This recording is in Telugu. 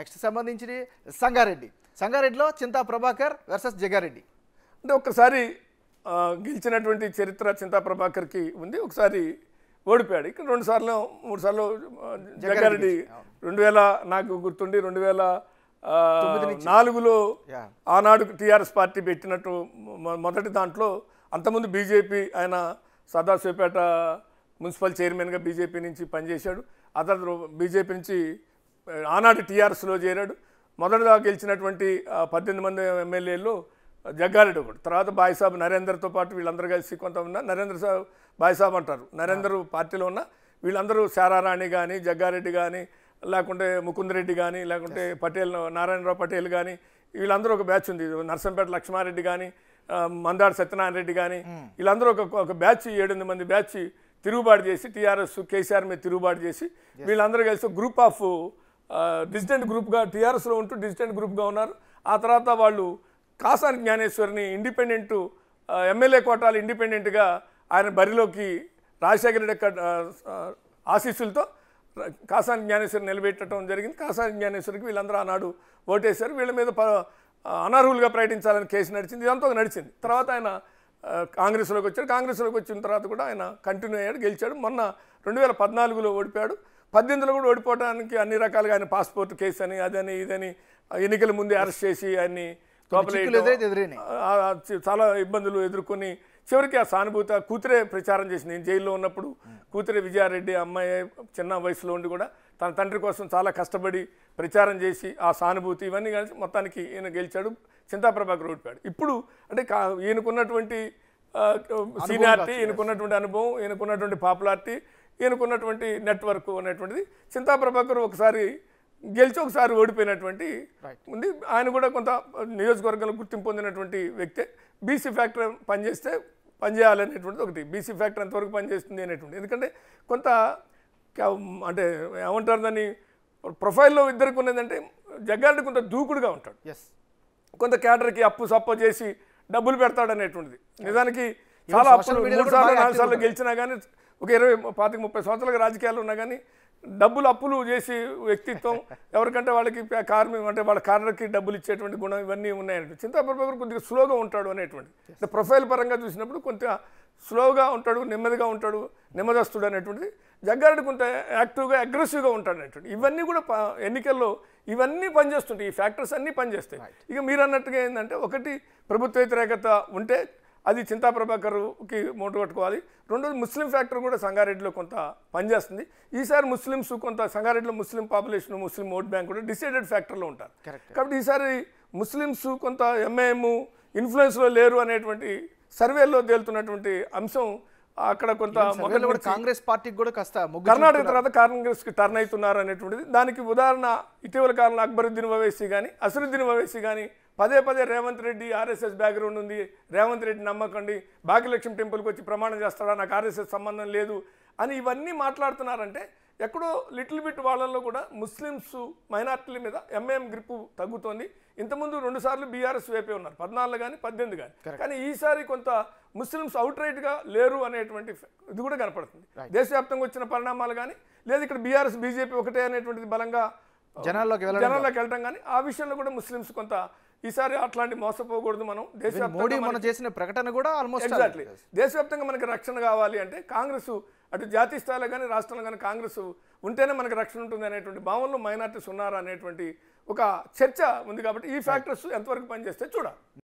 నెక్స్ట్ సంబంధించి సంగారెడ్డి సంగారెడ్డిలో చింతా ప్రభాకర్ వర్సెస్ జగారెడ్డి అంటే ఒక్కసారి ఆ, గెలిచినటువంటి చరిత్ర చింతా ప్రభాకర్కి ఉంది ఒకసారి ఓడిపోయాడు ఇక్కడ రెండు సార్లు మూడు సార్లు ఆ, జగ్గారెడ్డి రెండు వేల నాకు గుర్తుండి రెండు వేల ఆ, నాలుగులో Yeah. ఆనాడు టీఆర్ఎస్ పార్టీ పెట్టినట్టు మొ- మొదటి దాంట్లో అంతకుముందు బీజేపీ ఆయన సదాశివపేట మున్సిపల్ చైర్మన్గా బీజేపీ నుంచి పనిచేశాడు ఆ తర్వాత బీజేపీ నుంచి ఆ, ఆనాడు టీఆర్ఎస్లో చేరాడు మొదటగా గెలిచినటువంటి ఆ, పద్దెనిమిది మంది ఎమ్మెల్యేలు జగ్గారెడ్డి ఒకడు తర్వాత బాయిసాబ్ నరేందర్తో పాటు వీళ్ళందరూ కలిసి కొంత ఉన్న నరేంద్ర సాబ్ బాయిసాబ్ అంటారు నరేందర్ పార్టీలో ఉన్న వీళ్ళందరూ శారారాణి కానీ జగ్గారెడ్డి కానీ లేకుంటే ముకుందరెడ్డి కానీ లేకుంటే పటేల్ నారాయణరావు పటేల్ కానీ వీళ్ళందరూ ఒక బ్యాచ్ ఉంది నర్సంపేట లక్ష్మారెడ్డి కానీ ఆ, మందాడు సత్యనారాయణ రెడ్డి కానీ వీళ్ళందరూ ఒక ఒక బ్యాచ్ ఏడెనిమిది మంది బ్యాచ్ తిరుగుబాటు చేసి టీఆర్ఎస్ కేసీఆర్ మీద తిరుగుబాటు చేసి వీళ్ళందరూ కలిసి గ్రూప్ ఆఫ్ డిసిడెంట్ గ్రూప్గా టీఆర్ఎస్లో ఉంటూ డిసిడెంట్ గ్రూప్గా ఉన్నారు ఆ తర్వాత వాళ్ళు కాసాని జ్ఞానేశ్వరిని ఇండిపెండెంట్ ఎమ్మెల్యే కోటాలు ఇండిపెండెంట్గా ఆయన బరిలోకి రాజశేఖర రెడ్డి యొక్క ఆ, ఆ, ఆశీస్సులతో కాసాని జ్ఞానేశ్వరి నిలబెట్టడం జరిగింది కాసాని జ్ఞానేశ్వరికి వీళ్ళందరూ ఆనాడు ఓటేశారు వీళ్ళ మీద ప ఆ, అనర్హులుగా ప్రకటించాలని కేసు నడిచింది ఇదంతా ఒక నడిచింది తర్వాత ఆయన ఆ, కాంగ్రెస్లోకి వచ్చాడు కాంగ్రెస్లోకి వచ్చిన తర్వాత కూడా ఆయన కంటిన్యూ అయ్యాడు గెలిచాడు మొన్న రెండు వేల పద్నాలుగులో ఓడిపోయాడు పద్దెనిమిదిలో కూడా ఓడిపోవడానికి అన్ని రకాలుగా ఆయన పాస్పోర్ట్ కేసు అని అదని ఇదని ఆ, ఎన్నికల ముందే అరెస్ట్ చేసి ఆయన్ని చిక్కులు ఎదురైతే ఎదురైనాయి. ఆ, ఆ, చి- చాలా ఇబ్బందులు ఎదుర్కొని చివరికి ఆ సానుభూతి ఆ కూతురే ప్రచారం చేసింది నేను జైల్లో ఉన్నప్పుడు కూతురే విజయారెడ్డి అమ్మాయి చిన్న వయసులో ఉండి కూడా తన తండ్రి కోసం చాలా కష్టపడి ప్రచారం చేసి ఆ సానుభూతి ఇవన్నీ కలిసి మొత్తానికి ఈయన గెలిచాడు చింతాప్రభాకర్ ఓడిపోయాడు ఇప్పుడు అంటే కా- ఈయనకున్నటువంటి సీనియారిటీ ఈయనకున్నటువంటి అనుభవం ఈయనకున్నటువంటి పాపులారిటీ ఈయనకున్నటువంటి నెట్వర్క్ అనేటువంటిది చింతాప్రభాకర్ ఒకసారి గెలిచి ఒకసారి ఓడిపోయినటువంటి ఉంది ఆయన కూడా కొంత నియోజకవర్గంలో గుర్తింపు పొందినటువంటి వ్యక్తే బీసీ ఫ్యాక్టర్ పనిచేస్తే పనిచేయాలనేటువంటిది ఒకటి బీసీ ఫ్యాక్టర్ ఎంతవరకు పనిచేస్తుంది అనేటువంటి ఎందుకంటే కొంత క- అంటే ఏమంటారు దాన్ని ప్రొఫైల్లో ఇద్దరికి ఉన్నదంటే జగ్గారెడ్డి కొంత దూకుడుగా ఉంటాడు ఎస్ కొంత క్యాడర్కి అప్పు సప్ప చేసి డబ్బులు పెడతాడు అనేటువంటిది నిజానికి చాలా social అప్పులు media మూడు కూడా సార్లు బాగా నాలుగు active సార్లు ఉంటాడు. గెలిచినా కానీ ఒక ఇరవై పాతిక ముప్పై సంవత్సరాలుగా రాజకీయాలు ఉన్నా కానీ డబ్బులు అప్పులు చేసి వ్యక్తిత్వం ఎవరికంటే వాళ్ళకి కార్మిక అంటే వాళ్ళ కార్లకి డబ్బులు ఇచ్చేటువంటి గుణం ఇవన్నీ ఉన్నాయంటే చింతాప్రభాకర్ కొద్దిగా స్లోగా ఉంటాడు అనేటువంటి అంటే ప్రొఫైల్ పరంగా చూసినప్పుడు కొంత స్లోగా ఉంటాడు నెమ్మదిగా ఉంటాడు నెమ్మదస్తుడు అనేటువంటిది జగ్గారెడ్డి కొంత యాక్టివ్గా అగ్రెసివ్గా ఉంటాడు అనేటువంటి ఇవన్నీ కూడా ప- ఎన్నికల్లో ఇవన్నీ పనిచేస్తుంటాయి ఈ ఫ్యాక్టర్స్ అన్నీ పనిచేస్తాయి ఇక మీరు అన్నట్టుగా ఏంటంటే ఒకటి ప్రభుత్వ వ్యతిరేకత ఉంటే అది చింతా ప్రభాకర్కి మూట కట్టుకోవాలి రెండోది ముస్లిం ఫ్యాక్టర్ కూడా సంగారెడ్డిలో కొంత పనిచేస్తుంది ఈసారి ముస్లిమ్స్ కొంత సంగారెడ్డిలో Muslim population Muslim vote bank కూడా డిసైడెడ్ ఫ్యాక్టర్లో ఉంటారు Correct. కాబట్టి ఈసారి ముస్లిమ్స్ కొంత ఎంఐఎం ఇన్ఫ్లుయెన్స్లో లేరు అనేటువంటి సర్వేలో తేలుతున్నటువంటి అంశం అక్కడ కొంత సర్వేలో మొదటి కూడా నుంచి- కాంగ్రెస్ పార్టీకి కూడా కాస్త మొగ్గు కర్ణాటక తర్వాత కాంగ్రెస్కి టర్న్ అవుతున్నారు అనేటువంటిది దానికి ఉదాహరణ ఇటీవల కాలంలో అక్బరుద్దీన్ ఓవైసీ కానీ అసరుద్దీన్ ఓవైసీ కానీ పదే పదే రేవంత్ రెడ్డి ఆర్ఎస్ఎస్ బ్యాక్గ్రౌండ్ ఉంది రేవంత్ రెడ్డి నమ్మకండి భాగ్యలక్ష్మి టెంపుల్కి వచ్చి ప్రమాణం చేస్తాడా నాకు ఆర్ఎస్ఎస్ సంబంధం లేదు అని ఇవన్నీ మాట్లాడుతున్నారంటే ఎక్కడో లిటిల్ బిట్ వాళ్ళల్లో కూడా ముస్లిమ్స్ మైనార్టీల మీద ఎంఏఎం గ్రిప్ తగ్గుతోంది ఇంతకుముందు రెండు సార్లు బీఆర్ఎస్ వైపే ఉన్నారు పద్నాలుగు కానీ పద్దెనిమిది కానీ కానీ ఈసారి కొంత ముస్లిమ్స్ అవుట్ గా లేరు అనేటువంటి ఫ- ఇది కూడా కనపడుతుంది దేశవ్యాప్తంగా వచ్చిన పరిణామాలు కానీ లేదా ఇక్కడ బీఆర్ఎస్ బీజేపీ ఒకటే అనేటువంటిది బలంగా జనాల్లోకి వెళ్ళడం జనాల్లోకి వెళ్ళడం కానీ ఆ విషయంలో కూడా ముస్లిమ్స్ కొంత ఈసారి అట్లాంటి మోసపోకూడదు మనం మోడీ దేశవ్యాప్తంగా మనం చేసిన ప్రకటన కూడా ఆల్మోస్ట్ ఎగ్జాక్ట్లీ దేశవ్యాప్తంగా మనకి రక్షణ కావాలి అంటే కాంగ్రెస్ అటు జాతీయ స్థాయిలో కానీ రాష్ట్రంలో కానీ కాంగ్రెస్ ఉంటేనే మనకి రక్షణ ఉంటుంది అనేటువంటి భావనలో మైనార్టీస్ ఉన్నారు అనేటువంటి ఒక చర్చ ఉంది కాబట్టి ఈ ఫ్యాక్టర్స్ ఎంతవరకు పనిచేస్తే చూడాలి